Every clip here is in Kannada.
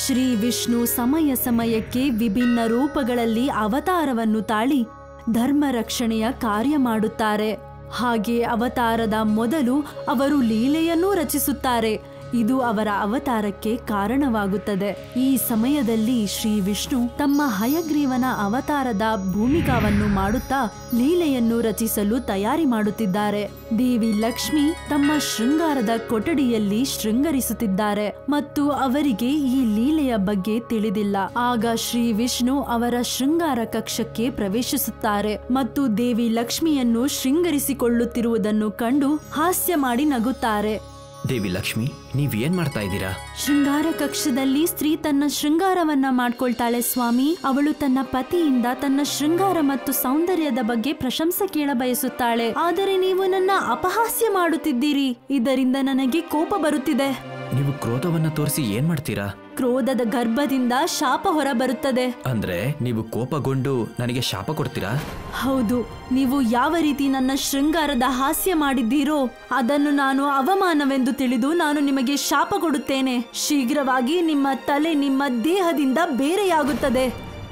ಶ್ರೀ ವಿಷ್ಣು ಸಮಯ ಸಮಯಕ್ಕೆ ವಿಭಿನ್ನ ರೂಪಗಳಲ್ಲಿ ಅವತಾರವನ್ನು ತಾಳಿ ಧರ್ಮ ರಕ್ಷಣೆಯ ಕಾರ್ಯ ಮಾಡುತ್ತಾರೆ ಹಾಗೆ ಅವತಾರದ ಮೊದಲು ಅವರು ಲೀಲೆಯನ್ನೂ ರಚಿಸುತ್ತಾರೆ ಇದು ಅವರ ಅವತಾರಕ್ಕೆ ಕಾರಣವಾಗುತ್ತದೆ ಈ ಸಮಯದಲ್ಲಿ ಶ್ರೀ ವಿಷ್ಣು ತಮ್ಮ ಹಯಗ್ರೀವನ ಅವತಾರದ ಭೂಮಿಕಾವನ್ನು ಮಾಡುತ್ತಾ ಲೀಲೆಯನ್ನು ರಚಿಸಲು ತಯಾರಿ ಮಾಡುತ್ತಿದ್ದಾರೆ ದೇವಿ ಲಕ್ಷ್ಮಿ ತಮ್ಮ ಶೃಂಗಾರದ ಕೊಠಡಿಯಲ್ಲಿ ಶೃಂಗರಿಸುತ್ತಿದ್ದಾರೆ ಮತ್ತು ಅವರಿಗೆ ಈ ಲೀಲೆಯ ಬಗ್ಗೆ ತಿಳಿದಿಲ್ಲ ಆಗ ಶ್ರೀ ವಿಷ್ಣು ಅವರ ಶೃಂಗಾರ ಕಕ್ಷಕ್ಕೆ ಪ್ರವೇಶಿಸುತ್ತಾರೆ ಮತ್ತು ದೇವಿ ಲಕ್ಷ್ಮಿಯನ್ನು ಶೃಂಗರಿಸಿಕೊಳ್ಳುತ್ತಿರುವುದನ್ನು ಕಂಡು ಹಾಸ್ಯ ಮಾಡಿ ನಗುತ್ತಾರೆ ದೇವಿ ಲಕ್ಷ್ಮಿ ನೀವ್ ಏನ್ ಮಾಡ್ತಾ ಇದ್ದೀರಾ ಶೃಂಗಾರ ಕಕ್ಷದಲ್ಲಿ ಸ್ತ್ರೀ ತನ್ನ ಶೃಂಗಾರವನ್ನ ಮಾಡ್ಕೊಳ್ತಾಳೆ ಸ್ವಾಮಿ ಅವಳು ತನ್ನ ಪತಿಯಿಂದ ತನ್ನ ಶೃಂಗಾರ ಮತ್ತು ಸೌಂದರ್ಯದ ಬಗ್ಗೆ ಪ್ರಶಂಸೆ ಕೇಳ ಬಯಸುತ್ತಾಳೆ ಆದರೆ ನೀವು ನನ್ನ ಅಪಹಾಸ್ಯ ಮಾಡುತ್ತಿದ್ದೀರಿ ಇದರಿಂದ ನನಗೆ ಕೋಪ ಬರುತ್ತಿದೆ ನೀವು ಕ್ರೋಧವನ್ನ ತೋರಿಸಿ ಏನ್ ಮಾಡ್ತೀರಾ ಕ್ರೋಧದ ಗರ್ಭದಿಂದ ಶಾಪ ಹೊರ ಬರುತ್ತದೆ ಅಂದ್ರೆ ನೀವು ಕೋಪಗೊಂಡು ನನಗೆ ಶಾಪ ಕೊಡ್ತೀರಾ ಹೌದು ನೀವು ಯಾವ ರೀತಿ ನನ್ನ ಶೃಂಗಾರದ ಹಾಸ್ಯ ಮಾಡಿದ್ದೀರೋ ಅದನ್ನು ನಾನು ಅವಮಾನವೆಂದು ತಿಳಿದು ನಾನು ನಿಮಗೆ ಶಾಪ ಕೊಡುತ್ತೇನೆ ಶೀಘ್ರವಾಗಿ ನಿಮ್ಮ ತಲೆ ನಿಮ್ಮ ದೇಹದಿಂದ ಬೇರೆಯಾಗುತ್ತದೆ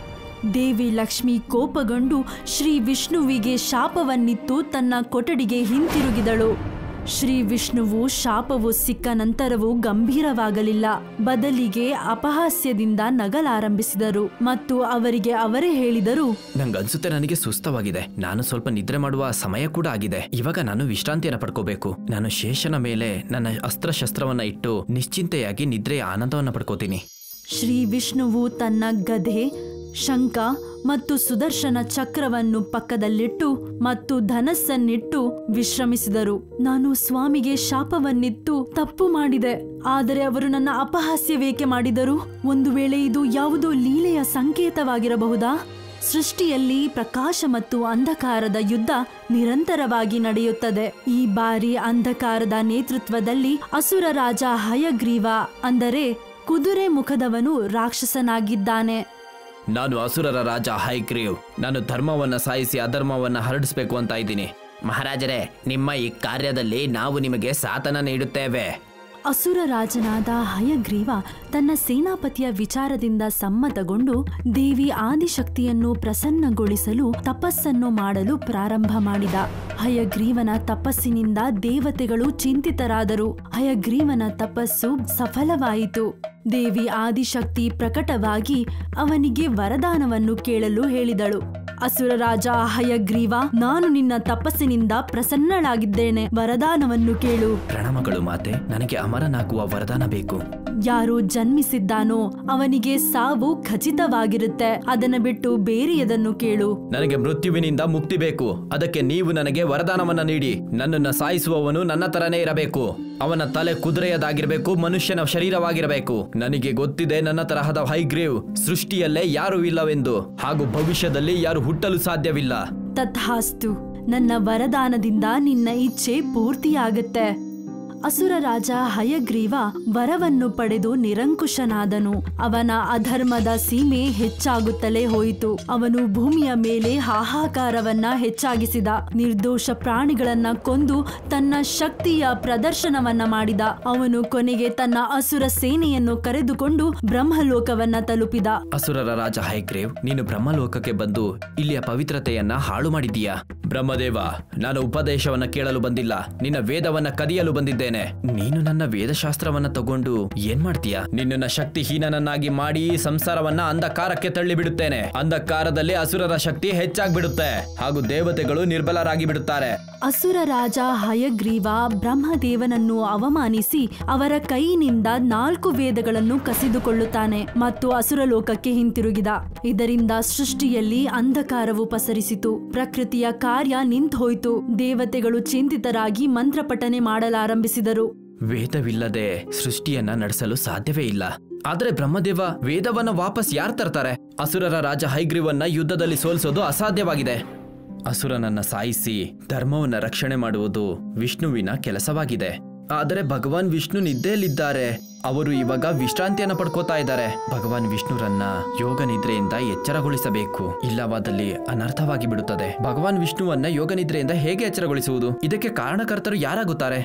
ದೇವಿ ಲಕ್ಷ್ಮಿ ಕೋಪಗೊಂಡು ಶ್ರೀ ವಿಷ್ಣುವಿಗೆ ಶಾಪವನ್ನಿತ್ತು ತನ್ನ ಕೊಠಡಿಗೆ ಹಿಂತಿರುಗಿದಳು ಶ್ರೀ ವಿಷ್ಣುವು ಶಾಪವು ಸಿಕ್ಕ ನಂತರವೂ ಗಂಭೀರವಾಗಲಿಲ್ಲ ಬದಲಿಗೆ ಅಪಹಾಸ್ಯದಿಂದ ನಗಲಾರಂಭಿಸಿದರು ಮತ್ತು ಅವರಿಗೆ ಅವರೇ ಹೇಳಿದರು ನಂಗನ್ಸುತ್ತೆ ನನಗೆ ಸುಸ್ತವಾಗಿದೆ ನಾನು ಸ್ವಲ್ಪ ನಿದ್ರೆ ಮಾಡುವ ಸಮಯ ಕೂಡ ಆಗಿದೆ ಇವಾಗ ನಾನು ವಿಶ್ರಾಂತಿಯನ್ನ ಪಡ್ಕೋಬೇಕು ನಾನು ಶೇಷನ ಮೇಲೆ ನನ್ನ ಅಸ್ತ್ರಶಸ್ತ್ರವನ್ನ ಇಟ್ಟು ನಿಶ್ಚಿಂತೆಯಾಗಿ ನಿದ್ರೆಯ ಆನಂದವನ್ನ ಪಡ್ಕೋತೀನಿ ಶ್ರೀ ವಿಷ್ಣುವು ತನ್ನ ಗದೆ ಶಂಖ ಮತ್ತು ಸುದರ್ಶನ ಚಕ್ರವನ್ನು ಪಕ್ಕದಲ್ಲಿಟ್ಟು ಮತ್ತು ಧನಸ್ಸನ್ನಿಟ್ಟು ವಿಶ್ರಮಿಸಿದರು ನಾನು ಸ್ವಾಮಿಗೆ ಶಾಪವನ್ನಿತ್ತು ತಪ್ಪು ಮಾಡಿದೆ ಆದರೆ ಅವರು ನನ್ನ ಅಪಹಾಸ್ಯವೇಕೆ ಮಾಡಿದರು ಒಂದು ವೇಳೆ ಇದು ಯಾವುದೋ ಲೀಲೆಯ ಸಂಕೇತವಾಗಿರಬಹುದಾ ಸೃಷ್ಟಿಯಲ್ಲಿ ಪ್ರಕಾಶ ಮತ್ತು ಅಂಧಕಾರದ ಯುದ್ಧ ನಿರಂತರವಾಗಿ ನಡೆಯುತ್ತದೆ ಈ ಬಾರಿ ಅಂಧಕಾರದ ನೇತೃತ್ವದಲ್ಲಿ ಅಸುರ ರಾಜ ಹಯಗ್ರೀವ ಅಂದರೆ ಕುದುರೆ ಮುಖದವನು ರಾಕ್ಷಸನಾಗಿದ್ದಾನೆ ನಾನು ಅಸುರರ ರಾಜ ಹೈಗ್ರೀವ್ ನಾನು ಧರ್ಮವನ್ನ ಸಾಯಿಸಿ ಅಧರ್ಮವನ್ನ ಹರಡಿಸ್ಬೇಕು ಅಂತ ಇದ್ದೀನಿ ಮಹಾರಾಜರೇ ನಿಮ್ಮ ಈ ಕಾರ್ಯದಲ್ಲಿ ನಾವು ನಿಮಗೆ ಸಾತನ ನೀಡುತ್ತೇವೆ ಅಸುರ ರಾಜನಾದ ಹಯಗ್ರೀವ ತನ್ನ ಸೇನಾಪತಿಯ ವಿಚಾರದಿಂದ ಸಮ್ಮತಗೊಂಡು ದೇವಿ ಆದಿಶಕ್ತಿಯನ್ನು ಪ್ರಸನ್ನಗೊಳಿಸಲು ತಪಸ್ಸನ್ನು ಮಾಡಲು ಪ್ರಾರಂಭ ಮಾಡಿದ ಹಯಗ್ರೀವನ ತಪಸ್ಸಿನಿಂದ ದೇವತೆಗಳು ಚಿಂತಿತರಾದರು ಹಯಗ್ರೀವನ ತಪಸ್ಸು ಸಫಲವಾಯಿತು ದೇವಿ ಆದಿಶಕ್ತಿ ಪ್ರಕಟವಾಗಿ ಅವನಿಗೆ ವರದಾನವನ್ನು ಕೇಳಲು ಹೇಳಿದಳು ಅಸುರ ರಾಜ ಹಯಗ್ರೀವ ನಾನು ನಿನ್ನ ತಪಸ್ಸಿನಿಂದ ಪ್ರಸನ್ನಳಾಗಿದ್ದೇನೆ ವರದಾನವನ್ನು ಕೇಳು ಪ್ರಣಾಮಗಳು ಮಾತೆ ನನಗೆ ಅಮರನಾಗುವ ವರದಾನ ಬೇಕು ಯಾರು ಜನ್ಮಿಸಿದ್ದಾನೋ ಅವನಿಗೆ ಸಾವು ಖಚಿತವಾಗಿರುತ್ತೆ ಅದನ್ನ ಬಿಟ್ಟು ಬೇರೆಯದನ್ನು ಕೇಳು ನನಗೆ ಮೃತ್ಯುವಿನಿಂದ ಮುಕ್ತಿ ಬೇಕು ಅದಕ್ಕೆ ನೀವು ನನಗೆ ವರದಾನವನ್ನ ನೀಡಿ ನನ್ನನ್ನ ಸಾಯಿಸುವವನು ನನ್ನ ತರನೇ ಇರಬೇಕು ಅವನ ತಲೆ ಕುದುರೆಯದಾಗಿರ್ಬೇಕು ಮನುಷ್ಯನ ಶರೀರವಾಗಿರಬೇಕು ನನಗೆ ಗೊತ್ತಿದೆ ನನ್ನ ತರಹದ ಹೈಗ್ರೇವ್ ಸೃಷ್ಟಿಯಲ್ಲೇ ಯಾರೂ ಇಲ್ಲವೆಂದು ಹಾಗೂ ಭವಿಷ್ಯದಲ್ಲಿ ಯಾರು ಹುಟ್ಟಲು ಸಾಧ್ಯವಿಲ್ಲ ತಥಾಸ್ತು ನನ್ನ ವರದಾನದಿಂದ ನಿನ್ನ ಇಚ್ಛೆ ಪೂರ್ತಿಯಾಗುತ್ತೆ ಅಸುರ ರಾಜ ಹಯಗ್ರೀವ ವರವನ್ನು ಪಡೆದು ನಿರಂಕುಶನಾದನು ಅವನ ಅಧರ್ಮದ ಸೀಮೆ ಹೆಚ್ಚಾಗುತ್ತಲೇ ಹೋಯಿತು ಅವನು ಭೂಮಿಯ ಮೇಲೆ ಹಾಹಾಕಾರವನ್ನ ಹೆಚ್ಚಾಗಿಸಿದ ನಿರ್ದೋಷ ಪ್ರಾಣಿಗಳನ್ನ ಕೊಂದು ತನ್ನ ಶಕ್ತಿಯ ಪ್ರದರ್ಶನವನ್ನ ಮಾಡಿದ ಅವನು ಕೊನೆಗೆ ತನ್ನ ಅಸುರ ಸೇನೆಯನ್ನು ಕರೆದುಕೊಂಡು ಬ್ರಹ್ಮಲೋಕವನ್ನ ತಲುಪಿದ ಅಸುರರ ರಾಜ ಹೈಗ್ರೇವ್ ನೀನು ಬ್ರಹ್ಮಲೋಕಕ್ಕೆ ಬಂದು ಇಲ್ಲಿಯ ಪವಿತ್ರತೆಯನ್ನ ಹಾಳು ಮಾಡಿದೀಯಾ ಬ್ರಹ್ಮದೇವ ನಾನು ಉಪದೇಶವನ್ನ ಕೇಳಲು ಬಂದಿಲ್ಲ ನಿನ್ನ ವೇದವನ್ನ ಕದಿಯಲು ಬಂದಿದ್ದೇನೆ ನೀನು ನನ್ನ ವೇದಶಾಸ್ತ್ರವನ್ನ ತಗೊಂಡು ಏನ್ ಮಾಡ್ತೀಯಾ ನಿನ್ನನ್ನ ಶಕ್ತಿಹೀನನನ್ನಾಗಿ ಮಾಡಿ ಈ ಸಂಸಾರವನ್ನ ಅಂಧಕಾರಕ್ಕೆ ತಳ್ಳಿ ಬಿಡುತ್ತೇನೆ ಅಂಧಕಾರದಲ್ಲಿ ಅಸುರರ ಶಕ್ತಿ ಹೆಚ್ಚಾಗ್ಬಿಡುತ್ತೆ ಹಾಗೂ ದೇವತೆಗಳು ನಿರ್ಬಲರಾಗಿ ಬಿಡುತ್ತಾರೆ ಅಸುರ ರಾಜ ಹಯಗ್ರೀವ ಬ್ರಹ್ಮದೇವನನ್ನು ಅವಮಾನಿಸಿ ಅವರ ಕೈಯಿನಿಂದ ನಾಲ್ಕು ವೇದಗಳನ್ನು ಕಸಿದುಕೊಳ್ಳುತ್ತಾನೆ ಮತ್ತು ಅಸುರ ಲೋಕಕ್ಕೆ ಹಿಂತಿರುಗಿದ ಇದರಿಂದ ಸೃಷ್ಟಿಯಲ್ಲಿ ಅಂಧಕಾರವು ಪಸರಿಸಿತು ಪ್ರಕೃತಿಯ ಕಾರ್ಯ ನಿಂತೋಯ್ತು ದೇವತೆಗಳು ಚಿಂತಿತರಾಗಿ ಮಂತ್ರಪಠನೆ ಮಾಡಲಾರಂಭಿಸಿದರು ವೇದವಿಲ್ಲದೆ ಸೃಷ್ಟಿಯನ್ನ ನಡೆಸಲು ಸಾಧ್ಯವೇ ಇಲ್ಲ ಆದ್ರೆ ಬ್ರಹ್ಮದೇವ ವೇದವನ್ನ ವಾಪಸ್ ಯಾರು ತರ್ತಾರೆ ಅಸುರರ ರಾಜ ಹೈಗ್ರೀವನ್ನ ಯುದ್ಧದಲ್ಲಿ ಸೋಲಿಸೋದು ಅಸಾಧ್ಯವಾಗಿದೆ ಅಸುರನನ್ನ ಸಾಯಿಸಿ ಧರ್ಮವನ್ನ ರಕ್ಷಣೆ ಮಾಡುವುದು ವಿಷ್ಣುವಿನ ಕೆಲಸವಾಗಿದೆ ಆದರೆ ಭಗವಾನ್ ವಿಷ್ಣು ನಿದ್ದೆಯಲ್ಲಿದ್ದಾರೆ ಅವರು ಇವಾಗ ವಿಶ್ರಾಂತಿಯನ್ನ ಪಡ್ಕೋತಾ ಇದ್ದಾರೆ ಭಗವಾನ್ ವಿಷ್ಣುರನ್ನ ಯೋಗ ನಿದ್ರೆಯಿಂದ ಎಚ್ಚರಗೊಳಿಸಬೇಕು ಇಲ್ಲವಾದಲ್ಲಿ ಅನರ್ಥವಾಗಿ ಬಿಡುತ್ತದೆ ಭಗವಾನ್ ವಿಷ್ಣುವನ್ನ ಯೋಗ ನಿದ್ರೆಯಿಂದ ಹೇಗೆ ಎಚ್ಚರಗೊಳಿಸುವುದು ಇದಕ್ಕೆ ಕಾರಣಕರ್ತರು ಯಾರಾಗುತ್ತಾರೆ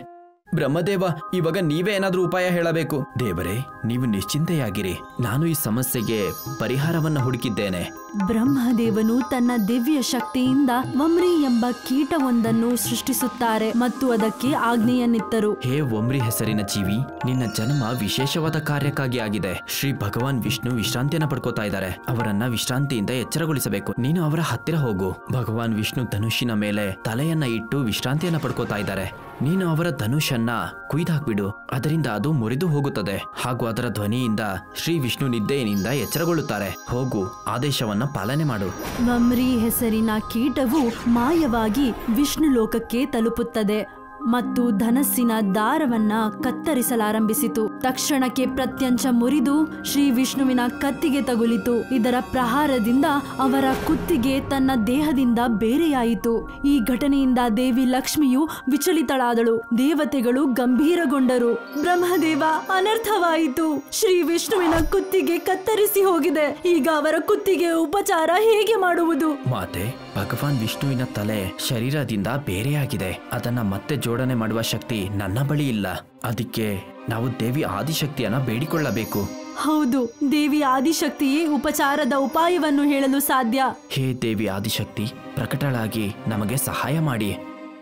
ಬ್ರಹ್ಮದೇವ ಇವಾಗ ನೀವೇ ಏನಾದ್ರೂ ಉಪಾಯ ಹೇಳಬೇಕು ದೇವರೇ ನೀವು ನಿಶ್ಚಿಂತೆಯಾಗಿರಿ ನಾನು ಈ ಸಮಸ್ಯೆಗೆ ಪರಿಹಾರವನ್ನ ಹುಡುಕಿದ್ದೇನೆ ಬ್ರಹ್ಮದೇವನು ತನ್ನ ದಿವ್ಯ ಶಕ್ತಿಯಿಂದ ವಮ್ರಿ ಎಂಬ ಕೀಟವೊಂದನ್ನು ಸೃಷ್ಟಿಸುತ್ತಾರೆ ಮತ್ತು ಅದಕ್ಕೆ ಆಜ್ಞೆಯನ್ನಿತ್ತರು ಹೇ ಒಮ್ರಿ ಹೆಸರಿನ ಜೀವಿ ನಿನ್ನ ಜನ್ಮ ವಿಶೇಷವಾದ ಕಾರ್ಯಕ್ಕಾಗಿ ಆಗಿದೆ ಶ್ರೀ ಭಗವಾನ್ ವಿಷ್ಣು ವಿಶ್ರಾಂತಿಯನ್ನ ಪಡ್ಕೋತಾ ಇದ್ದಾರೆ ಅವರನ್ನ ವಿಶ್ರಾಂತಿಯಿಂದ ಎಚ್ಚರಗೊಳಿಸಬೇಕು ನೀನು ಅವರ ಹತ್ತಿರ ಹೋಗು ಭಗವಾನ್ ವಿಷ್ಣು ಧನುಷಿನ ಮೇಲೆ ತಲೆಯನ್ನ ಇಟ್ಟು ವಿಶ್ರಾಂತಿಯನ್ನ ಪಡ್ಕೋತಾ ಇದ್ದಾರೆ ನೀನು ಅವರ ಧನುಷನ್ನ ಕುಯ್ದಾಕ್ಬಿಡು ಅದರಿಂದ ಅದು ಮುರಿದು ಹೋಗುತ್ತದೆ ಹಾಗೂ ಅದರ ಧ್ವನಿಯಿಂದ ಶ್ರೀ ವಿಷ್ಣು ನಿದ್ದೆಯಿಂದ ಎಚ್ಚರಗೊಳ್ಳುತ್ತಾರೆ ಹೋಗು ಆದೇಶವನ್ನ ಪಾಲನೆ ಮಾಡು ವಮ್ರಿ ಹೆಸರಿನ ಕೀಟವು ಮಾಯವಾಗಿ ವಿಷ್ಣು ಲೋಕಕ್ಕೆ ತಲುಪುತ್ತದೆ ಮತ್ತು ಧನಸ್ಸಿನ ದಾರವನ್ನ ಕತ್ತರಿಸಲಾರಂಭಿಸಿತು ತಕ್ಷಣಕ್ಕೆ ಪ್ರತ್ಯಂಚ ಮುರಿದು ಶ್ರೀ ವಿಷ್ಣುವಿನ ಕತ್ತಿಗೆ ತಗುಲಿತು ಇದರ ಪ್ರಹಾರದಿಂದ ಅವರ ಕುತ್ತಿಗೆ ತನ್ನ ದೇಹದಿಂದ ಬೇರೆಯಾಯಿತು ಈ ಘಟನೆಯಿಂದ ದೇವಿ ಲಕ್ಷ್ಮಿಯು ವಿಚಲಿತಳಾದಳು ದೇವತೆಗಳು ಗಂಭೀರಗೊಂಡರು ಬ್ರಹ್ಮದೇವ ಅನರ್ಥವಾಯಿತು ಶ್ರೀ ವಿಷ್ಣುವಿನ ಕುತ್ತಿಗೆ ಕತ್ತರಿಸಿ ಹೋಗಿದೆ ಈಗ ಅವರ ಕುತ್ತಿಗೆ ಉಪಚಾರ ಹೇಗೆ ಮಾಡುವುದು ಮಾತೆ ಭಗವಾನ್ ವಿಷ್ಣುವಿನ ತಲೆ ಶರೀರದಿಂದ ಬೇರೆಯಾಗಿದೆ ಅದನ್ನ ಮತ್ತೆ ಜೋಡಣೆ ಮಾಡುವ ಶಕ್ತಿ ನನ್ನ ಬಳಿ ಇಲ್ಲ ಅದಕ್ಕೆ ನಾವು ದೇವಿ ಆದಿಶಕ್ತಿಯನ್ನ ಬೇಡಿಕೊಳ್ಳಬೇಕು ಹೌದು ದೇವಿ ಆದಿಶಕ್ತಿಯೇ ಉಪಚಾರದ ಉಪಾಯವನ್ನು ಹೇಳಲು ಸಾಧ್ಯ ಹೇ ದೇವಿ ಆದಿಶಕ್ತಿ ಪ್ರಕಟಳಾಗಿ ನಮಗೆ ಸಹಾಯ ಮಾಡಿ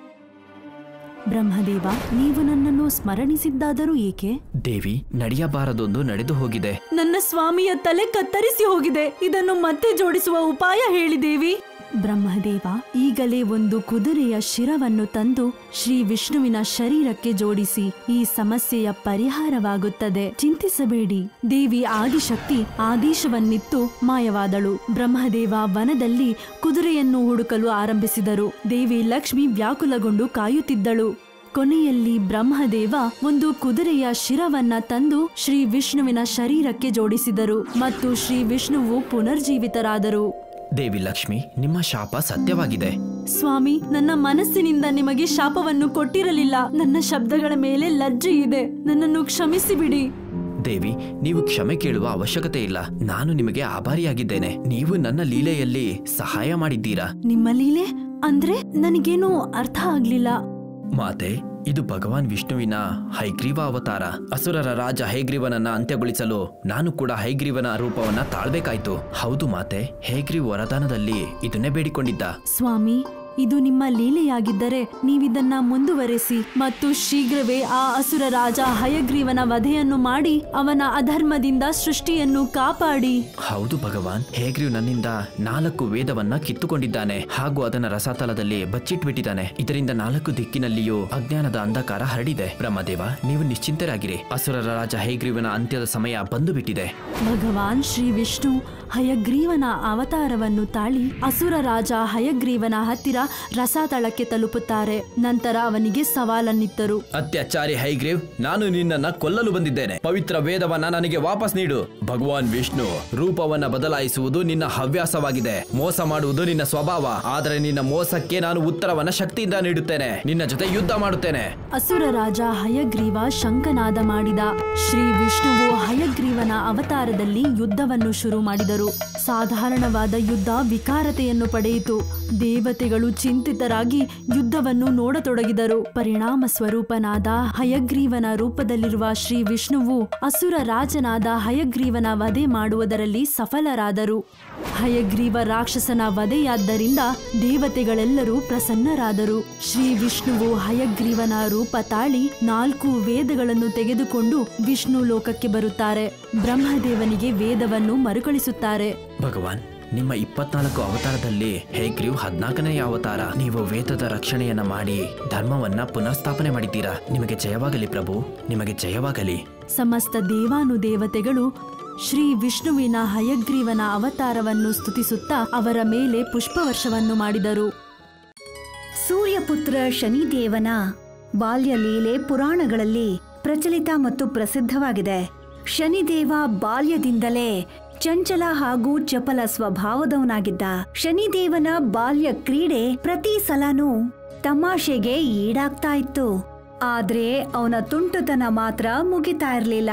ಬ್ರಹ್ಮದೇವ ನೀವು ನನ್ನನ್ನು ಸ್ಮರಣಿಸಿದ್ದಾದರೂ ಏಕೆ ದೇವಿ ನಡೆಯಬಾರದೊಂದು ನಡೆದು ಹೋಗಿದೆ ನನ್ನ ಸ್ವಾಮಿಯ ತಲೆ ಕತ್ತರಿಸಿ ಹೋಗಿದೆ ಇದನ್ನು ಮತ್ತೆ ಜೋಡಿಸುವ ಉಪಾಯ ಹೇಳಿ ದೇವಿ ಬ್ರಹ್ಮದೇವ ಈಗಲೇ ಒಂದು ಕುದುರೆಯ ಶಿರವನ್ನು ತಂದು ಶ್ರೀ ವಿಷ್ಣುವಿನ ಶರೀರಕ್ಕೆ ಜೋಡಿಸಿ ಈ ಸಮಸ್ಯೆಯ ಪರಿಹಾರವಾಗುತ್ತದೆ ಚಿಂತಿಸಬೇಡಿ ದೇವಿ ಆದಿಶಕ್ತಿ ಆದೇಶವನ್ನಿತ್ತು ಮಾಯವಾದಳು ಬ್ರಹ್ಮದೇವ ವನದಲ್ಲಿ ಕುದುರೆಯನ್ನು ಹುಡುಕಲು ಆರಂಭಿಸಿದರು ದೇವಿ ಲಕ್ಷ್ಮಿ ವ್ಯಾಕುಲಗೊಂಡು ಕಾಯುತ್ತಿದ್ದಳು ಕೊನೆಯಲ್ಲಿ ಬ್ರಹ್ಮದೇವ ಒಂದು ಕುದುರೆಯ ಶಿರವನ್ನ ತಂದು ಶ್ರೀ ವಿಷ್ಣುವಿನ ಶರೀರಕ್ಕೆ ಜೋಡಿಸಿದರು ಮತ್ತು ಶ್ರೀ ವಿಷ್ಣುವು ಪುನರ್ಜೀವಿತರಾದರು ದೇವಿ ಲಕ್ಷ್ಮಿ ನಿಮ್ಮ ಶಾಪ ಸತ್ಯವಾಗಿದೆ ಸ್ವಾಮಿ ನನ್ನ ಮನಸ್ಸಿನಿಂದ ನಿಮಗೆ ಶಾಪವನ್ನು ಕೊಟ್ಟಿರಲಿಲ್ಲ ನನ್ನ ಶಬ್ದಗಳ ಮೇಲೆ ಲಜ್ಜೆ ಇದೆ ನನ್ನನ್ನು ಕ್ಷಮಿಸಿ ಬಿಡಿ ದೇವಿ ನೀವು ಕ್ಷಮೆ ಕೇಳುವ ಅವಶ್ಯಕತೆ ಇಲ್ಲ ನಾನು ನಿಮಗೆ ಆಭಾರಿಯಾಗಿದ್ದೇನೆ ನೀವು ನನ್ನ ಲೀಲೆಯಲ್ಲಿ ಸಹಾಯ ಮಾಡಿದ್ದೀರಾ ನಿಮ್ಮ ಲೀಲೆ ಅಂದ್ರೆ ನನಗೇನೂ ಅರ್ಥ ಆಗ್ಲಿಲ್ಲ ಮಾತೆ ಇದು ಭಗವಾನ್ ವಿಷ್ಣುವಿನ ಹೈಗ್ರೀವ ಅವತಾರ ಅಸುರರ ರಾಜ ಹೈಗ್ರೀವನನ್ನ ಅಂತ್ಯಗೊಳಿಸಲು ನಾನು ಕೂಡ ಹೈಗ್ರೀವನ ರೂಪವನ್ನ ತಾಳ್ಬೇಕಾಯ್ತು ಹೌದು ಮಾತೆ ಹೈಗ್ರೀವ್ ವರದಾನದಲ್ಲಿ ಇದನ್ನೇ ಬೇಡಿಕೊಂಡಿದ್ದ ಸ್ವಾಮಿ ಇದು ನಿಮ್ಮ ಲೀಲೆಯಾಗಿದ್ದರೆ ನೀವಿದನ್ನ ಮುಂದುವರೆಸಿ ಮತ್ತು ಶೀಘ್ರವೇ ಆ ಅಸುರ ರಾಜ ಹಯಗ್ರೀವನ ವಧೆಯನ್ನು ಮಾಡಿ ಅವನ ಅಧರ್ಮದಿಂದ ಸೃಷ್ಟಿಯನ್ನು ಕಾಪಾಡಿ ಹೌದು ಭಗವಾನ್ ಹೇಗ್ರೀವ್ ನನ್ನಿಂದ ನಾಲ್ಕು ವೇದವನ್ನ ಕಿತ್ತುಕೊಂಡಿದ್ದಾನೆ ಹಾಗೂ ಅದನ್ನ ರಸಾತಲದಲ್ಲಿ ಬಚ್ಚಿಟ್ಬಿಟ್ಟಿದ್ದಾನೆ ಇದರಿಂದ ನಾಲ್ಕು ದಿಕ್ಕಿನಲ್ಲಿಯೂ ಅಜ್ಞಾನದ ಅಂಧಕಾರ ಹರಡಿದೆ ಬ್ರಹ್ಮದೇವ ನೀವು ನಿಶ್ಚಿಂತರಾಗಿರಿ ಅಸುರರ ರಾಜ ಹೈಗ್ರೀವನ ಅಂತ್ಯದ ಸಮಯ ಬಂದು ಬಿಟ್ಟಿದೆ ಭಗವಾನ್ ಶ್ರೀ ವಿಷ್ಣು ಹಯಗ್ರೀವನ ಅವತಾರವನ್ನು ತಾಳಿ ಅಸುರ ರಾಜ ಹಯಗ್ರೀವನ ಹತ್ತಿರ ರಸಾತಳಕ್ಕೆ ತಲುಪುತ್ತಾರೆ ನಂತರ ಅವನಿಗೆ ಸವಾಲನ್ನಿತ್ತರು ಅತ್ಯಾಚಾರಿ ಹೈಗ್ರೀವ್ ನಾನು ನಿನ್ನನ್ನ ಕೊಲ್ಲಲು ಬಂದಿದ್ದೇನೆ ಪವಿತ್ರ ವೇದವನ್ನ ನನಗೆ ವಾಪಸ್ ನೀಡು ಭಗವಾನ್ ವಿಷ್ಣು ರೂಪವನ್ನ ಬದಲಾಯಿಸುವುದು ನಿನ್ನ ಹವ್ಯಾಸವಾಗಿದೆ ಮೋಸ ಮಾಡುವುದು ನಿನ್ನ ಸ್ವಭಾವ ಆದರೆ ನಿನ್ನ ಮೋಸಕ್ಕೆ ನಾನು ಉತ್ತರವನ್ನ ಶಕ್ತಿಯಿಂದ ನೀಡುತ್ತೇನೆ ನಿನ್ನ ಜೊತೆ ಯುದ್ಧ ಮಾಡುತ್ತೇನೆ ಅಸುರ ರಾಜ ಹಯಗ್ರೀವ ಶಂಕನಾದ ಮಾಡಿದ ಶ್ರೀ ವಿಷ್ಣುವು ಹಯಗ್ರೀವನ ಅವತಾರದಲ್ಲಿ ಯುದ್ಧವನ್ನು ಶುರು ಮಾಡಿದರು ಸಾಧಾರಣವಾದ ಯುದ್ಧ ವಿಕಾರತೆಯನ್ನು ಪಡೆಯಿತು ದೇವತೆಗಳು ಚಿಂತಿತರಾಗಿ ಯುದ್ಧವನ್ನು ನೋಡತೊಡಗಿದರು ಪರಿಣಾಮ ಸ್ವರೂಪನಾದ ಹಯಗ್ರೀವನ ರೂಪದಲ್ಲಿರುವ ಶ್ರೀ ವಿಷ್ಣುವು ಅಸುರ ರಾಜನಾದ ಹಯಗ್ರೀವನ ವಧೆ ಮಾಡುವುದರಲ್ಲಿ ಸಫಲರಾದರು ಹಯಗ್ರೀವ ರಾಕ್ಷಸನ ವಧೆಯಾದ್ದರಿಂದ ದೇವತೆಗಳೆಲ್ಲರೂ ಪ್ರಸನ್ನರಾದರು ಶ್ರೀ ವಿಷ್ಣುವು ಹಯಗ್ರೀವನ ರೂಪ ತಾಳಿ ನಾಲ್ಕು ವೇದಗಳನ್ನು ತೆಗೆದುಕೊಂಡು ವಿಷ್ಣು ಲೋಕಕ್ಕೆ ಬರುತ್ತಾರೆ ಬ್ರಹ್ಮದೇವನಿಗೆ ವೇದವನ್ನು ಮರುಕಳಿಸುತ್ತಾರೆ ಭಗವಾನ್ ನಿಮ್ಮ ಇಪ್ಪತ್ನಾಲ್ಕು ಅವತಾರದಲ್ಲಿ ಹೇಗ್ರೀವ್ ಹದ್ನಾಲ್ಕನೆಯ ಅವತಾರ ನೀವು ವೇದದ ರಕ್ಷಣೆಯನ್ನ ಮಾಡಿ ಧರ್ಮವನ್ನ ಪುನರ್ಸ್ಥಾಪನೆ ಮಾಡಿದ್ದೀರಾ ನಿಮಗೆ ಜಯವಾಗಲಿ ಪ್ರಭು ನಿಮಗೆ ಜಯವಾಗಲಿ ಸಮಸ್ತ ದೇವಾನುದೇವತೆಗಳು ಶ್ರೀ ವಿಷ್ಣುವಿನ ಹಯಗ್ರೀವನ ಅವತಾರವನ್ನು ಸ್ತುತಿಸುತ್ತಾ ಅವರ ಮೇಲೆ ಪುಷ್ಪವರ್ಷವನ್ನು ಮಾಡಿದರು ಸೂರ್ಯಪುತ್ರ ಶನಿದೇವನ ಬಾಲ್ಯ ಲೀಲೆ ಪುರಾಣಗಳಲ್ಲಿ ಪ್ರಚಲಿತ ಮತ್ತು ಪ್ರಸಿದ್ಧವಾಗಿದೆ ಶನಿದೇವ ಬಾಲ್ಯದಿಂದಲೇ ಚಂಚಲ ಹಾಗೂ ಚಪಲ ಸ್ವಭಾವದವನಾಗಿದ್ದ ಶನಿದೇವನ ಬಾಲ್ಯ ಕ್ರೀಡೆ ಪ್ರತಿ ಸಲನೂ ತಮಾಷೆಗೆ ಈಡಾಗ್ತಾ ಇತ್ತು ಆದ್ರೆ ಅವನ ತುಂಟುತನ ಮಾತ್ರ ಮುಗಿತಾ ಇರ್ಲಿಲ್ಲ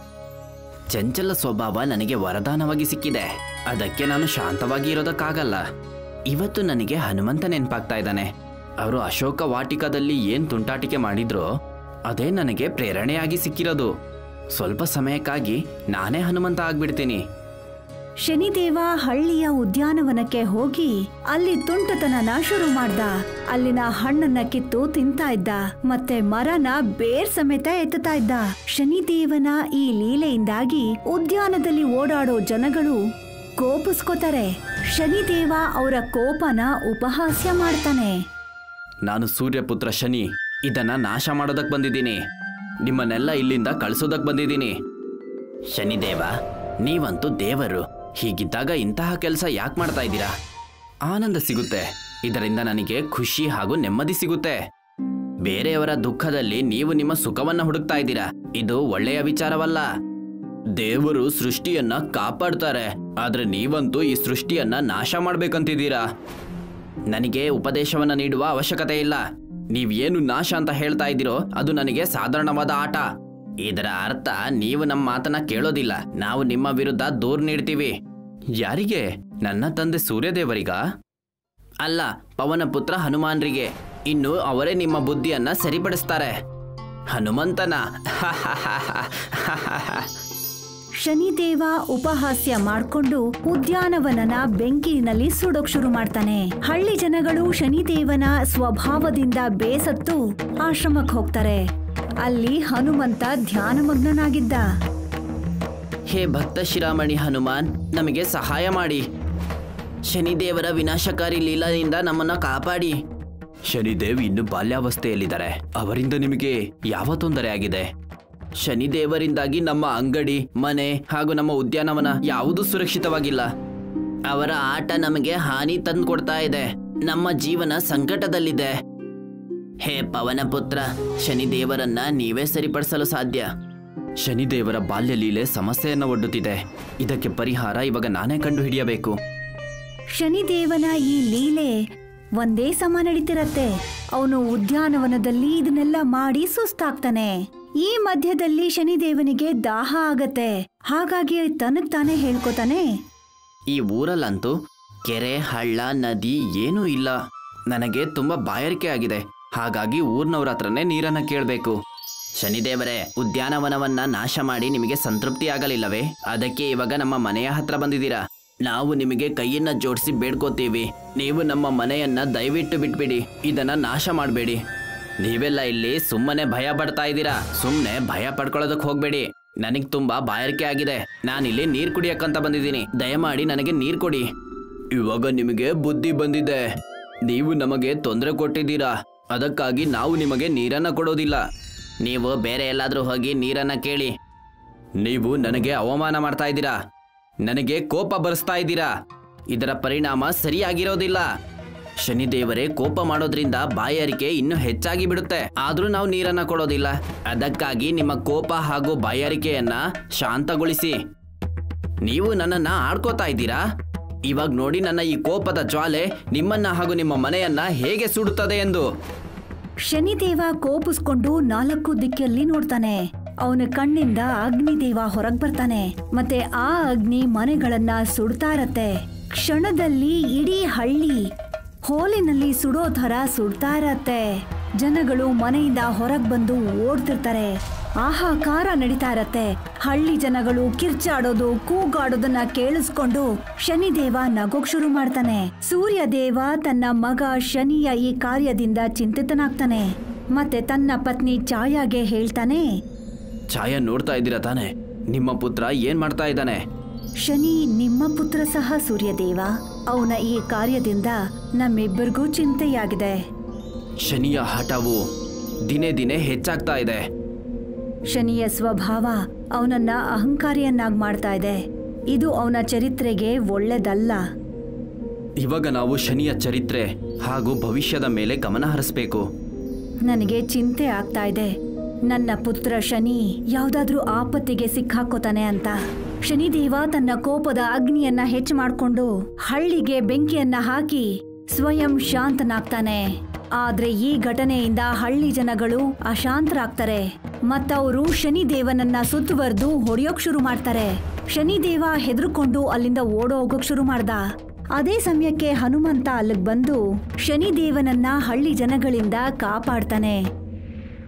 ಚಂಚಲ ಸ್ವಭಾವ ನನಗೆ ವರದಾನವಾಗಿ ಸಿಕ್ಕಿದೆ ಅದಕ್ಕೆ ನಾನು ಶಾಂತವಾಗಿ ಇರೋದಕ್ಕಾಗಲ್ಲ ಇವತ್ತು ನನಗೆ ಹನುಮಂತ ನೆನಪಾಗ್ತಾ ಇದ್ದಾನೆ ಅವರು ಅಶೋಕ ವಾಟಿಕದಲ್ಲಿ ಏನ್ ತುಂಟಾಟಿಕೆ ಮಾಡಿದ್ರೋ ಅದೇ ನನಗೆ ಪ್ರೇರಣೆಯಾಗಿ ಸಿಕ್ಕಿರೋದು ಸ್ವಲ್ಪ ಸಮಯಕ್ಕಾಗಿ ನಾನೇ ಹನುಮಂತ ಆಗ್ಬಿಡ್ತೀನಿ ಶನಿದೇವ ಹಳ್ಳಿಯ ಉದ್ಯಾನವನಕ್ಕೆ ಹೋಗಿ ಅಲ್ಲಿ ತುಂಟತನನ ಶುರು ಮಾಡ್ದ ಅಲ್ಲಿನ ಹಣ್ಣನ್ನ ಕಿತ್ತು ತಿಂತಾ ಇದ್ದ ಮತ್ತೆ ಮರನ ಬೇರ್ ಸಮೇತ ಎತ್ತುತ್ತಾ ಇದ್ದ ಶನಿದೇವನ ಈ ಲೀಲೆಯಿಂದಾಗಿ ಉದ್ಯಾನದಲ್ಲಿ ಓಡಾಡೋ ಜನಗಳು ಕೋಪಿಸ್ಕೋತಾರೆ ಶನಿದೇವ ಅವರ ಕೋಪನ ಉಪಹಾಸ್ಯ ಮಾಡ್ತಾನೆ ನಾನು ಸೂರ್ಯಪುತ್ರ ಶನಿ ಇದನ್ನ ನಾಶ ಮಾಡೋದಕ್ ಬಂದಿದ್ದೀನಿ ನಿಮ್ಮನ್ನೆಲ್ಲ ಇಲ್ಲಿಂದ ಕಳ್ಸೋದಕ್ ಬಂದಿದ್ದೀನಿ ಶನಿದೇವ ನೀವಂತೂ ದೇವರು ಹೀಗಿದ್ದಾಗ ಇಂತಹ ಕೆಲಸ ಯಾಕೆ ಮಾಡ್ತಾ ಇದ್ದೀರಾ ಆನಂದ ಸಿಗುತ್ತೆ ಇದರಿಂದ ನನಗೆ ಖುಷಿ ಹಾಗೂ ನೆಮ್ಮದಿ ಸಿಗುತ್ತೆ ಬೇರೆಯವರ ದುಃಖದಲ್ಲಿ ನೀವು ನಿಮ್ಮ ಸುಖವನ್ನ ಹುಡುಕ್ತಾ ಇದ್ದೀರಾ ಇದು ಒಳ್ಳೆಯ ವಿಚಾರವಲ್ಲ ದೇವರು ಸೃಷ್ಟಿಯನ್ನ ಕಾಪಾಡ್ತಾರೆ ಆದ್ರೆ ನೀವಂತೂ ಈ ಸೃಷ್ಟಿಯನ್ನ ನಾಶ ಮಾಡ್ಬೇಕಂತಿದ್ದೀರಾ ನನಗೆ ಉಪದೇಶವನ್ನ ನೀಡುವ ಅವಶ್ಯಕತೆ ಇಲ್ಲ ನೀವೇನು ನಾಶ ಅಂತ ಹೇಳ್ತಾ ಇದ್ದೀರೋ ಅದು ನನಗೆ ಸಾಧಾರಣವಾದ ಆಟ ಇದರ ಅರ್ಥ ನೀವು ನಮ್ಮ ಮಾತನ್ನ ಕೇಳೋದಿಲ್ಲ ನಾವು ನಿಮ್ಮ ವಿರುದ್ಧ ದೂರ್ ನೀಡ್ತೀವಿ ಯಾರಿಗೆ ನನ್ನ ತಂದೆ ಸೂರ್ಯದೇವರಿಗ ಅಲ್ಲ ಪವನ ಪುತ್ರ ಹನುಮಾನ್ರಿಗೆ ಇನ್ನು ಅವರೇ ನಿಮ್ಮ ಬುದ್ಧಿಯನ್ನ ಸರಿಪಡಿಸ್ತಾರೆ ಹನುಮಂತನ ಶನಿದೇವ ಉಪಹಾಸ್ಯ ಮಾಡ್ಕೊಂಡು ಉದ್ಯಾನವನನ ಬೆಂಕಿನಲ್ಲಿ ಸುಡೋಕ್ ಶುರು ಮಾಡ್ತಾನೆ ಹಳ್ಳಿ ಜನಗಳು ಶನಿದೇವನ ಸ್ವಭಾವದಿಂದ ಬೇಸತ್ತು ಆಶ್ರಮಕ್ಕೆ ಹೋಗ್ತಾರೆ ಅಲ್ಲಿ ಹನುಮಂತ ಧ್ಯಾನಮಗ್ನನಾಗಿದ್ದ ಹೇ ಭಕ್ತ ಶಿರಾಮಣಿ ಹನುಮಾನ್ ನಮಗೆ ಸಹಾಯ ಮಾಡಿ ಶನಿದೇವರ ವಿನಾಶಕಾರಿ ಲೀಲೆಯಿಂದ ನಮ್ಮನ್ನ ಕಾಪಾಡಿ ಶನಿದೇವ್ ಇನ್ನು ಬಾಲ್ಯಾವಸ್ಥೆಯಲ್ಲಿದ್ದಾರೆ ಅವರಿಂದ ನಿಮಗೆ ಯಾವ ತೊಂದರೆ ಆಗಿದೆ ಶನಿದೇವರಿಂದಾಗಿ ನಮ್ಮ ಅಂಗಡಿ ಮನೆ ಹಾಗೂ ನಮ್ಮ ಉದ್ಯಾನವನ ಯಾವುದೂ ಸುರಕ್ಷಿತವಾಗಿಲ್ಲ ಅವರ ಆಟ ನಮಗೆ ಹಾನಿ ತಂದು ಕೊಡ್ತಾ ಇದೆ ನಮ್ಮ ಜೀವನ ಸಂಕಟದಲ್ಲಿದೆ ಹೇ ಪವನ ಪುತ್ರ ಶನಿದೇವರನ್ನ ನೀವೇ ಸರಿಪಡಿಸಲು ಸಾಧ್ಯ ಶನಿದೇವರ ಬಾಲ್ಯ ಲೀಲೆ ಸಮಸ್ಯೆಯನ್ನು ಒಡ್ಡುತ್ತಿದೆ ಇದಕ್ಕೆ ಪರಿಹಾರ ಇವಾಗ ನಾನೇ ಕಂಡು ಹಿಡಿಯಬೇಕು ಶನಿದೇವನ ಈ ಲೀಲೆ ಒಂದೇ ಸಮ ನಡೀತಿರತ್ತೆ ಅವನು ಉದ್ಯಾನವನದಲ್ಲಿ ಇದನ್ನೆಲ್ಲ ಮಾಡಿ ಸುಸ್ತಾಗ್ತಾನೆ ಈ ಮಧ್ಯದಲ್ಲಿ ಶನಿದೇವನಿಗೆ ದಾಹ ಆಗತ್ತೆ ಹಾಗಾಗಿ ತನಗ್ ತಾನೇ ಹೇಳ್ಕೊತಾನೆ ಈ ಊರಲ್ಲಂತೂ ಕೆರೆ ಹಳ್ಳ ನದಿ ಏನೂ ಇಲ್ಲ ನನಗೆ ತುಂಬಾ ಬಾಯಾರಿಕೆ ಆಗಿದೆ ಹಾಗಾಗಿ ಊರ್ನವ್ರ ಹತ್ರನೇ ನೀರನ್ನ ಕೇಳಬೇಕು ಶನಿದೇವರೇ ಉದ್ಯಾನವನವನ್ನ ನಾಶ ಮಾಡಿ ನಿಮಗೆ ಸಂತೃಪ್ತಿ ಆಗಲಿಲ್ಲವೇ ಅದಕ್ಕೆ ಇವಾಗ ನಮ್ಮ ಮನೆಯ ಹತ್ರ ಬಂದಿದ್ದೀರಾ ನಾವು ನಿಮಗೆ ಕೈಯನ್ನ ಜೋಡಿಸಿ ಬೇಡ್ಕೋತೀವಿ ನೀವು ನಮ್ಮ ಮನೆಯನ್ನ ದಯವಿಟ್ಟು ಬಿಟ್ಬಿಡಿ ಇದನ್ನ ನಾಶ ಮಾಡಬೇಡಿ ನೀವೆಲ್ಲ ಇಲ್ಲಿ ಸುಮ್ಮನೆ ಭಯ ಪಡ್ತಾ ಇದ್ದೀರಾ ಸುಮ್ಮನೆ ಭಯ ಪಡ್ಕೊಳ್ಳೋದಕ್ಕೆ ಹೋಗ್ಬೇಡಿ ನನಗ್ ತುಂಬಾ ಬಾಯಾರಿಕೆ ಆಗಿದೆ ನಾನಿಲ್ಲಿ ನೀರ್ ಕುಡಿಯಕ್ಕಂತ ಬಂದಿದ್ದೀನಿ ದಯಮಾಡಿ ನನಗೆ ನೀರ್ ಕೊಡಿ ಇವಾಗ ನಿಮಗೆ ಬುದ್ಧಿ ಬಂದಿದೆ ನೀವು ನಮಗೆ ತೊಂದರೆ ಕೊಟ್ಟಿದ್ದೀರಾ ಅದಕ್ಕಾಗಿ ನಾವು ನಿಮಗೆ ನೀರನ್ನ ಕೊಡೋದಿಲ್ಲ ನೀವು ಬೇರೆ ಎಲ್ಲಾದ್ರೂ ಹೋಗಿ ನೀರನ್ನ ಕೇಳಿ ನೀವು ನನಗೆ ಅವಮಾನ ಮಾಡ್ತಾ ಇದ್ದೀರಾ ನನಗೆ ಕೋಪ ಬರೆಸ್ತಾ ಇದ್ದೀರಾ ಇದರ ಪರಿಣಾಮ ಸರಿಯಾಗಿರೋದಿಲ್ಲ ಶನಿದೇವರೇ ಕೋಪ ಮಾಡೋದ್ರಿಂದ ಬಾಯಾರಿಕೆ ಇನ್ನೂ ಹೆಚ್ಚಾಗಿ ಬಿಡುತ್ತೆ ಆದ್ರೂ ನಾವು ನೀರನ್ನ ಕೊಡೋದಿಲ್ಲ ಅದಕ್ಕಾಗಿ ನಿಮ್ಮ ಕೋಪ ಹಾಗೂ ಬಾಯಾರಿಕೆಯನ್ನ ಶಾಂತಗೊಳಿಸಿ ನೀವು ನನ್ನನ್ನ ಆಡ್ಕೋತಾ ಇದ್ದೀರಾ ಇವಾಗ ನೋಡಿ ನನ್ನ ಈ ಕೋಪದ ಜ್ವಾಲೆ ನಿಮ್ಮನ್ನ ಹಾಗೂ ನಿಮ್ಮ ಮನೆಯನ್ನ ಹೇಗೆ ಸುಡುತ್ತದೆ ಎಂದು ಶನಿದೇವ ಕೋಪಿಸ್ಕೊಂಡು ನಾಲ್ಕು ದಿಕ್ಕಲ್ಲಿ ನೋಡ್ತಾನೆ ಅವನ ಕಣ್ಣಿಂದ ಅಗ್ನಿದೇವ ಹೊರಗ್ ಬರ್ತಾನೆ ಮತ್ತೆ ಆ ಅಗ್ನಿ ಮನೆಗಳನ್ನ ಸುಡ್ತಾ ಇರತ್ತೆ ಕ್ಷಣದಲ್ಲಿ ಇಡೀ ಹಳ್ಳಿ ಹೋಲಿನಲ್ಲಿ ಸುಡೋ ಥರ ಸುಡ್ತಾ ಇರತ್ತೆ ಜನಗಳು ಮನೆಯಿಂದ ಹೊರಗ್ ಬಂದು ಓಡ್ತಿರ್ತಾರೆ ಆಹಾಕಾರ ನಡೀತಾ ಇರತ್ತೆ ಹಳ್ಳಿ ಜನಗಳು ಕಿರ್ಚಾಡೋದು ಕೂಗಾಡೋದನ್ನ ಕೇಳಿಸ್ಕೊಂಡು ಶನಿದೇವ ನಗೋಕ್ ಶುರು ಮಾಡ್ತಾನೆ ಸೂರ್ಯದೇವ ತನ್ನ ಮಗ ಶನಿಯ ಈ ಕಾರ್ಯದಿಂದ ಚಿಂತಿತನಾಗ್ತಾನೆ ಮತ್ತೆ ತನ್ನ ಪತ್ನಿ ಛಾಯಾಗೆ ಹೇಳ್ತಾನೆ ಛಾಯ ನೋಡ್ತಾ ಇದ್ದೀರಾ ತಾನೆ ನಿಮ್ಮ ಪುತ್ರ ಏನ್ ಮಾಡ್ತಾ ಇದ್ದಾನೆ ಶನಿ ನಿಮ್ಮ ಪುತ್ರ ಸಹ ಸೂರ್ಯದೇವ ಅವನ ಈ ಕಾರ್ಯದಿಂದ ನಮ್ಮಿಬ್ಬರಿಗೂ ಚಿಂತೆಯಾಗಿದೆ ಶನಿಯ ಹಠವು ದಿನೇ ದಿನೇ ಹೆಚ್ಚಾಗ್ತಾ ಇದೆ ಶನಿಯ ಸ್ವಭಾವ ಅವನನ್ನ ಅಹಂಕಾರಿಯನ್ನಾಗಿ ಮಾಡ್ತಾ ಇದೆ ಇದು ಅವನ ಚರಿತ್ರೆಗೆ ಒಳ್ಳೆದಲ್ಲ ಇವಾಗ ನಾವು ಶನಿಯ ಚರಿತ್ರೆ ಹಾಗೂ ಭವಿಷ್ಯದ ಮೇಲೆ ಗಮನ ಹರಿಸ್ಬೇಕು ನನಗೆ ಚಿಂತೆ ಆಗ್ತಾ ಇದೆ ನನ್ನ ಪುತ್ರ ಶನಿ ಯಾವ್ದಾದ್ರೂ ಆಪತ್ತಿಗೆ ಸಿಕ್ಕಾಕೋತಾನೆ ಅಂತ ಶನಿದೇವ ತನ್ನ ಕೋಪದ ಅಗ್ನಿಯನ್ನ ಹೆಚ್ಚು ಮಾಡ್ಕೊಂಡು ಹಳ್ಳಿಗೆ ಬೆಂಕಿಯನ್ನ ಹಾಕಿ ಸ್ವಯಂ ಶಾಂತನಾಗ್ತಾನೆ ಆದ್ರೆ ಈ ಘಟನೆಯಿಂದ ಹಳ್ಳಿ ಜನಗಳು ಅಶಾಂತರಾಗ್ತಾರೆ ಮತ್ತವರು ಶನಿದೇವನನ್ನ ಸುತ್ತುವರೆದು ಹೊಡೆಯೋಕ್ ಶುರು ಮಾಡ್ತಾರೆ ಶನಿದೇವ ಹೆದರ್ಕೊಂಡು ಅಲ್ಲಿಂದ ಓಡೋ ಹೋಗೋಕ್ ಶುರು ಮಾಡ್ದ ಅದೇ ಸಮಯಕ್ಕೆ ಹನುಮಂತ ಅಲ್ಲಿಗ್ ಬಂದು ಶನಿದೇವನನ್ನ ಹಳ್ಳಿ ಜನಗಳಿಂದ ಕಾಪಾಡ್ತಾನೆ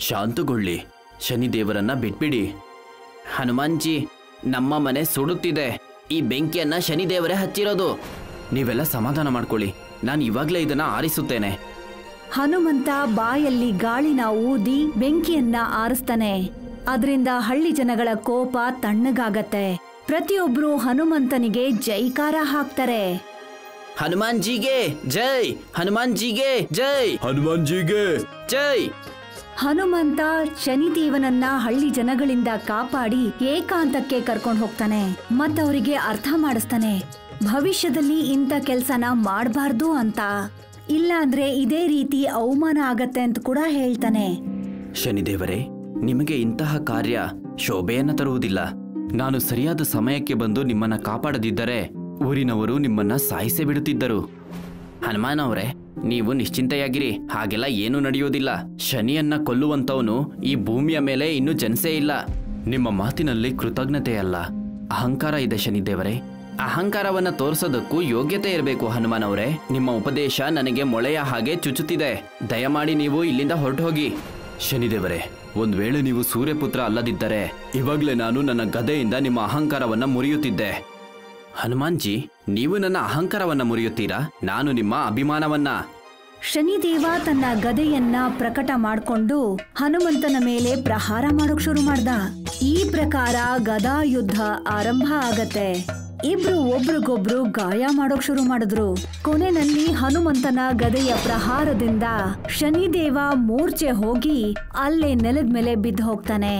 ಶಾಂತಗೊಳ್ಳಿ ಶನಿದೇವರನ್ನ ಬಿಟ್ಬಿಡಿ ಹನುಮಾನ್ಜಿ ನಮ್ಮ ಮನೆ ಸುಡುತ್ತಿದೆ ಈ ಬೆಂಕಿಯನ್ನ ಶನಿದೇವರೇ ಹಚ್ಚಿರೋದು ನೀವೆಲ್ಲ ಸಮಾಧಾನ ಮಾಡ್ಕೊಳ್ಳಿ ನಾನು ಇವಾಗಲೇ ಇದನ್ನ ಆರಿಸುತ್ತೇನೆ ಹನುಮಂತ ಬಾಯಲ್ಲಿ ಗಾಳಿನ ಊದಿ ಬೆಂಕಿಯನ್ನ ಆರಿಸ್ತಾನೆ ಅದರಿಂದ ಹಳ್ಳಿ ಜನಗಳ ಕೋಪ ತಣ್ಣಗಾಗತ್ತೆ ಪ್ರತಿಯೊಬ್ರು ಹನುಮಂತನಿಗೆ ಜೈಕಾರ ಹಾಕ್ತಾರೆ ಹನುಮಾನ್ಜಿಗೆ ಜೈ ಹನುಮಾನ್ಜಿಗೆ ಜೈ ಹನುಮಾನ್ಜಿಗೆ ಜೈ ಹನುಮಂತ ಶನಿದೇವನನ್ನ ಹಳ್ಳಿ ಜನಗಳಿಂದ ಕಾಪಾಡಿ ಏಕಾಂತಕ್ಕೆ ಕರ್ಕೊಂಡು ಹೋಗ್ತಾನೆ ಮತ್ತವರಿಗೆ ಅರ್ಥ ಮಾಡಿಸ್ತಾನೆ ಭವಿಷ್ಯದಲ್ಲಿ ಇಂಥ ಕೆಲ್ಸನ ಮಾಡಬಾರ್ದು ಅಂತ ಇಲ್ಲ ಅಂದ್ರೆ ಇದೇ ರೀತಿ ಅವಮಾನ ಆಗತ್ತೆ ಅಂತ ಕೂಡ ಹೇಳ್ತಾನೆ ಶನಿದೇವರೇ ನಿಮಗೆ ಇಂತಹ ಕಾರ್ಯ ಶೋಭೆಯನ್ನ ತರುವುದಿಲ್ಲ ನಾನು ಸರಿಯಾದ ಸಮಯಕ್ಕೆ ಬಂದು ನಿಮ್ಮನ್ನ ಕಾಪಾಡದಿದ್ದರೆ ಊರಿನವರು ನಿಮ್ಮನ್ನ ಸಾಯಿಸೇ ಬಿಡುತ್ತಿದ್ದರು ಹನುಮಾನ್ ಅವರೇ ನೀವು ನಿಶ್ಚಿಂತೆಯಾಗಿರಿ ಹಾಗೆಲ್ಲ ಏನೂ ನಡೆಯುವುದಿಲ್ಲ ಶನಿಯನ್ನ ಕೊಲ್ಲುವಂತವನು ಈ ಭೂಮಿಯ ಮೇಲೆ ಇನ್ನೂ ಜನಿಸೇ ಇಲ್ಲ ನಿಮ್ಮ ಮಾತಿನಲ್ಲಿ ಕೃತಜ್ಞತೆ ಅಲ್ಲ ಅಹಂಕಾರ ಇದೆ ಶನಿದೇವರೇ ಅಹಂಕಾರವನ್ನ ತೋರಿಸೋದಕ್ಕೂ ಯೋಗ್ಯತೆ ಇರಬೇಕು ಹನುಮಾನ್ ಅವರೇ ನಿಮ್ಮ ಉಪದೇಶ ನನಗೆ ಮೊಳೆಯ ಹಾಗೆ ಚುಚ್ಚುತ್ತಿದೆ ದಯಮಾಡಿ ನೀವು ಇಲ್ಲಿಂದ ಹೊರಟು ಹೋಗಿ ಶನಿದೇವರೇ ಒಂದ್ ವೇಳೆ ನೀವು ಸೂರ್ಯಪುತ್ರ ಅಲ್ಲದಿದ್ದರೆ ಇವಾಗ್ಲೇ ನಾನು ನನ್ನ ಗದೆಯಿಂದ ನಿಮ್ಮ ಅಹಂಕಾರವನ್ನ ಮುರಿಯುತ್ತಿದ್ದೆ ಹನುಮಾನ್ಜಿ ನೀವು ನನ್ನ ಅಹಂಕಾರವನ್ನ ಮುರಿಯುತ್ತೀರಾ ನಾನು ನಿಮ್ಮ ಅಭಿಮಾನವನ್ನ ಶನಿದೇವ ತನ್ನ ಗದೆಯನ್ನ ಪ್ರಕಟ ಮಾಡ್ಕೊಂಡು ಹನುಮಂತನ ಮೇಲೆ ಪ್ರಹಾರ ಮಾಡೋಕ್ ಶುರು ಮಾಡ್ದ ಈ ಪ್ರಕಾರ ಗದಾ ಯುದ್ಧ ಆರಂಭ ಆಗತ್ತೆ ಇಬ್ರು ಒಬ್ರಿಗೊಬ್ರು ಗಾಯ ಮಾಡೋಕ್ ಶುರು ಮಾಡಿದ್ರು ಕೊನೆನಲ್ಲಿ ಹನುಮಂತನ ಗದೆಯ ಪ್ರಹಾರದಿಂದ ಶನಿದೇವ ಮೂರ್ಛೆ ಹೋಗಿ ಅಲ್ಲೇ ನೆಲದ ಮೇಲೆ ಬಿದ್ದು ಹೋಗ್ತಾನೆ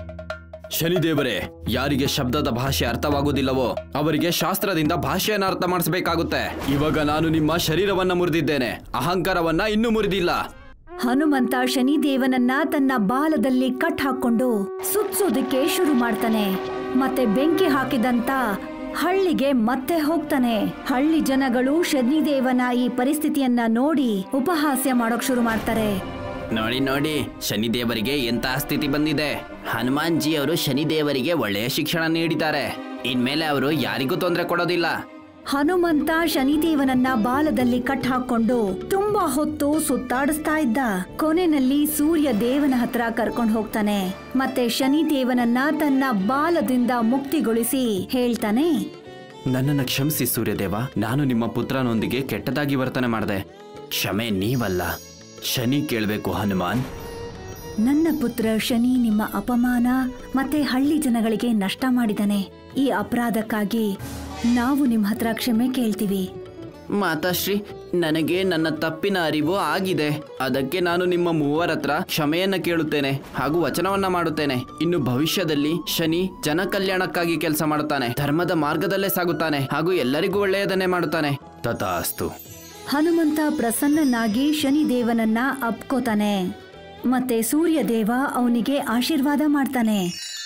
ಶನಿದೇವರೇ ಯಾರಿಗೆ ಶಬ್ದದ ಭಾಷೆ ಅರ್ಥವಾಗುವುದಿಲ್ಲವೋ ಅವರಿಗೆ ಶಾಸ್ತ್ರದಿಂದ ಭಾಷೆಯನ್ನ ಅರ್ಥ ಮಾಡಿಸಬೇಕಾಗುತ್ತೆ ಇವಾಗ ನಾನು ನಿಮ್ಮ ಶರೀರವನ್ನ ಮುರಿದಿದ್ದೇನೆ ಅಹಂಕಾರವನ್ನ ಇನ್ನೂ ಮುರಿದಿಲ್ಲ ಹನುಮಂತ ಶನಿದೇವನನ್ನ ತನ್ನ ಬಾಲದಲ್ಲಿ ಕಟ್ ಹಾಕೊಂಡು ಸುತ್ಸೋದಕ್ಕೆ ಶುರು ಮಾಡ್ತಾನೆ ಮತ್ತೆ ಬೆಂಕಿ ಹಾಕಿದಂತ ಹಳ್ಳಿಗೆ ಮತ್ತೆ ಹೋಗ್ತಾನೆ ಹಳ್ಳಿ ಜನಗಳು ಶನಿದೇವನ ಈ ಪರಿಸ್ಥಿತಿಯನ್ನ ನೋಡಿ ಉಪಹಾಸ್ಯ ಮಾಡೋಕ್ ಶುರು ಮಾಡ್ತಾರೆ ನೋಡಿ ನೋಡಿ ಶನಿದೇವರಿಗೆ ಎಂತಹ ಸ್ಥಿತಿ ಬಂದಿದೆ ಹನುಮಾನ್ ಜಿ ಅವರು ಶನಿದೇವರಿಗೆ ಒಳ್ಳೆಯ ಶಿಕ್ಷಣ ನೀಡಿದ್ದಾರೆ ಇನ್ಮೇಲೆ ಅವರು ಯಾರಿಗೂ ತೊಂದರೆ ಕೊಡೋದಿಲ್ಲ ಹನುಮಂತ ಶನಿದೇವನನ್ನ ಬಾಲದಲ್ಲಿ ಕಟ್ ಹಾಕೊಂಡು ತುಂಬಾ ಹೊತ್ತು ಸುತ್ತಾಡಿಸ್ತಾ ಇದ್ದ ಕೊನೆನಲ್ಲಿ ಸೂರ್ಯ ದೇವನ ಹತ್ರ ಕರ್ಕೊಂಡು ಹೋಗ್ತಾನೆ ಮತ್ತೆ ಶನಿದೇವನನ್ನ ತನ್ನ ಬಾಲದಿಂದ ಮುಕ್ತಿಗೊಳಿಸಿ ಹೇಳ್ತಾನೆ ನನ್ನನ್ನು ಕ್ಷಮಿಸಿ ಸೂರ್ಯದೇವ ನಾನು ನಿಮ್ಮ ಪುತ್ರನೊಂದಿಗೆ ಕೆಟ್ಟದಾಗಿ ವರ್ತನೆ ಮಾಡಿದೆ ಕ್ಷಮೆ ನೀವಲ್ಲ ಶನಿ ಕೇಳಬೇಕು ಹನುಮಾನ್ ನನ್ನ ಪುತ್ರ ಶನಿ ನಿಮ್ಮ ಅಪಮಾನ ಮತ್ತೆ ಹಳ್ಳಿ ಜನಗಳಿಗೆ ನಷ್ಟ ಮಾಡಿದಾನೆ ಈ ಅಪರಾಧಕ್ಕಾಗಿ ನಾವು ನಿಮ್ಮ ಹತ್ರ ಕ್ಷಮೆ ಕೇಳ್ತೀವಿ ಮಾತಾಶ್ರೀ ನನಗೆ ನನ್ನ ತಪ್ಪಿನ ಅರಿವು ಆಗಿದೆ ಅದಕ್ಕೆ ನಾನು ನಿಮ್ಮ ಮೂವರ ಹತ್ರ ಕ್ಷಮೆಯನ್ನ ಕೇಳುತ್ತೇನೆ ಹಾಗೂ ವಚನವನ್ನ ಮಾಡುತ್ತೇನೆ ಇನ್ನು ಭವಿಷ್ಯದಲ್ಲಿ ಶನಿ ಜನ ಕಲ್ಯಾಣಕ್ಕಾಗಿ ಕೆಲಸ ಮಾಡುತ್ತಾನೆ ಧರ್ಮದ ಮಾರ್ಗದಲ್ಲೇ ಸಾಗುತ್ತಾನೆ ಹಾಗೂ ಎಲ್ಲರಿಗೂ ಒಳ್ಳೆಯದನ್ನೇ ಮಾಡುತ್ತಾನೆ ತಥಾಸ್ತು ಹನುಮಂತ ಪ್ರಸನ್ನನಾಗಿ ಶನಿದೇವನನ್ನ ಅಪ್ಕೋತಾನೆ ಮತ್ತೆ ಸೂರ್ಯದೇವ ಅವನಿಗೆ ಆಶೀರ್ವಾದ ಮಾಡ್ತಾನೆ